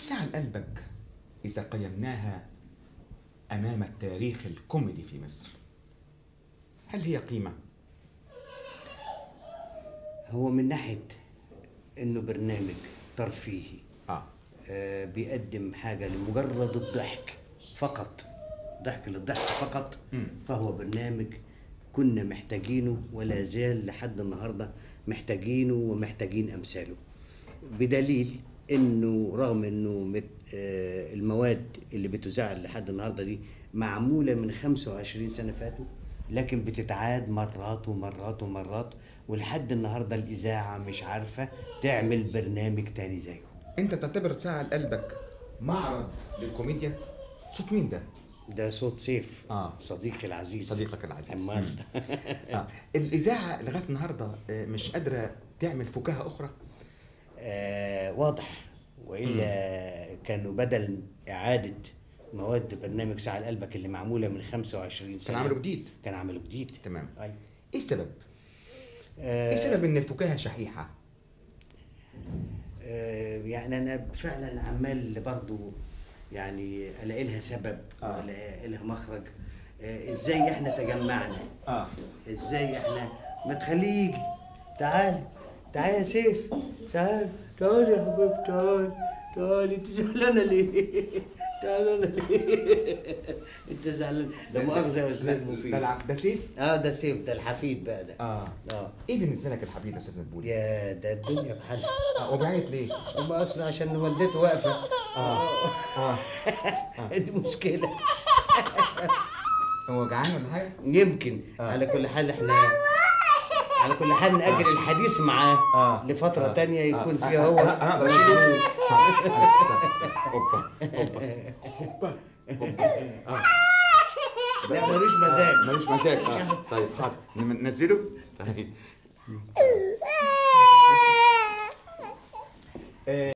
الساعة لقلبك إذا قيمناها أمام التاريخ الكوميدي في مصر هل هي قيمة؟ هو من ناحيه انه برنامج ترفيهي آه آه بيقدم حاجه لمجرد الضحك فقط ضحك للضحك فقط مم. فهو برنامج كنا محتاجينه ولا زال لحد النهارده محتاجينه ومحتاجين امثاله بدليل انه رغم انه مت آه المواد اللي بتذاع لحد النهارده دي معموله من 25 سنه فاتوا لكن بتتعاد مرات ومرات ومرات ولحد النهارده الاذاعه مش عارفه تعمل برنامج تاني زيه أنت تعتبر ساعة لقلبك معرض للكوميديا؟ صوت مين ده؟ ده صوت سيف آه. صديقي العزيز صديقك العزيز. عمال آه. الإذاعة لغاية النهاردة آه، مش قادرة تعمل فكاهة أخرى؟ آه واضح والا كانوا بدل اعاده مواد برنامج ساعه لقلبك اللي معموله من 25 سنه كان عملوا جديد كان عملوا جديد تمام ايوه إيه السبب؟ آه إيه السبب إن الفكاهة شحيحة؟ آه يعني انا فعلا عمال برضو يعني الاقي لها سبب آه. والاقي لها مخرج آه ازاي احنا تجمعنا آه ازاي احنا ما تخليه يجي تعال تعال يا سيف تعال تعال يا حبيبي تعال تعال انت زعلانه ليه؟ تعال انا ليه؟ انت زعلان لا مؤاخذه يا استاذ ده مفيد الع- ده سيف؟ اه ده سيف ده الحفيد بقى ده آه اه إيه بالنسبة لك الحبيب يا أستاذ مدبولي؟ يا ده الدنيا بحالها آه وبعيط ليه؟ وما اصلا عشان والدته واقفه آه آه دي مشكله هو جعان ولا حاجة؟ يمكن آه. على كل حال احنا على كل حال نأجل الحديث معاه آه. لفترة آه. تانية يكون آه. فيها آه. هو آه. أنا أقدر أشيله؟ هوبا هوبا هوبا آه. لا ملوش مزاج ملوش مزاج اه طيب حاضر ننزله طيب